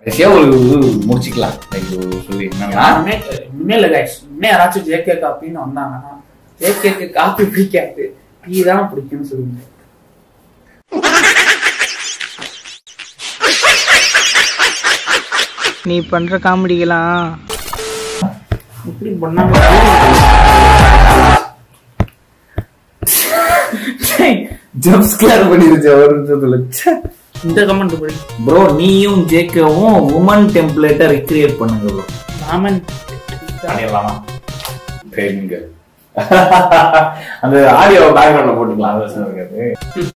கடைசியா ஒரு இது முடிச்சுக்கலாம் லைக் சொல்லி என்னன்னா யாருமே இனிமே இல்ல கைஸ் இன்னும் யாராச்சும் ஜேகே காப்பின்னு வந்தாங்கன்னா ஜேகேக்கு காப்பி பிடிக்காது டீ தான் பிடிக்கும்னு சொல்லுங்க நீ பண்ற காமெடிக்கெல்லாம் இப்படி பண்ணாம ஜம்ப் ஸ்கேர் பண்ணிருச்சு ஒரு நிமிஷத்துல இந்த கமெண்ட் படி ப்ரோ நீயும் ஜேக்கவும் உமன் டெம்ப்ளேட்டை ரிக்ரியேட் பண்ணுங்க ப்ரோ ராமன் பண்ணிடலாமா ட்ரைனிங் அந்த ஆடியோ பேக்ரவுண்ட்ல போட்டுக்கலாம் அது